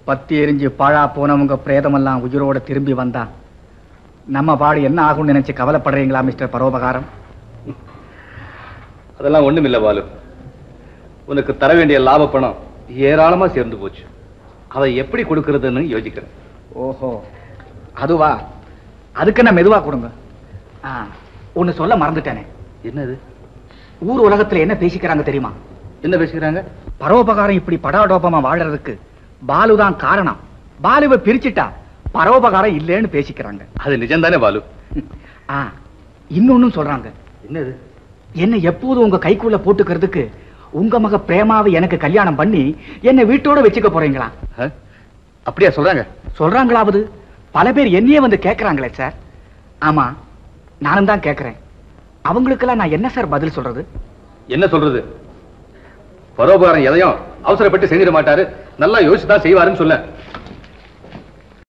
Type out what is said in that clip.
பத்தி எரிஞ்சு பாழா போனவங்க பிரேதமெல்லாம் உயிரோட திரும்பி வந்தா நம்ம பாடு என்ன ஆகும்னு நினைச்சு கவலைப்படுறீங்களா மிஸ்டர் பரோபகாரம் அதெல்லாம் ஒண்ணுமில்ல பாலு உனக்கு தர வேண்டிய லாப பணம் ஏராளமா சேர்ந்து போச்சு அதை எப்படி கொடுக்கறதுன்னு யோசிக்கிறேன் ஓஹோ அதுவா அதுக்கு என்ன மெதுவா கொடுங்க ஆ, ஒண்ணு சொல்ல மறந்துட்டேனே என்னது ஊர் உலகத்துல என்ன பேசிக்கிறாங்க தெரியுமா என்ன பேசிக்கிறாங்க பரோபகாரம் இப்படி படாடோபமா வாழறதுக்கு பாலுதான் காரணம் பாலுவை பிரிச்சுட்டா பரோபகாரம் இல்லைன்னு பேசிக்கிறாங்க அது நிஜம்தானே பாலு ஆ இன்னொன்னும் சொல்றாங்க என்னது என்னை எப்போதும் உங்க கைக்குள்ள போட்டுக்கிறதுக்கு உங்க மக பிரேமாவை எனக்கு கல்யாணம் பண்ணி என்னை வீட்டோட வச்சுக்க போறீங்களா ஆ? அப்படியா சொல்றாங்க சொல்றாங்களாவது பல பேர் என்னையே வந்து கேக்குறாங்களே சார் ஆமா நானும் தான் கேக்குறேன் அவங்களுக்கெல்லாம் நான் என்ன சார் பதில் சொல்றது என்ன சொல்றது பரோபகாரம் எதையும் அவசரப்பட்டு செஞ்சிட மாட்டாரு நல்லா யோசிச்சு தான் செய்வாருன்னு சொல்ல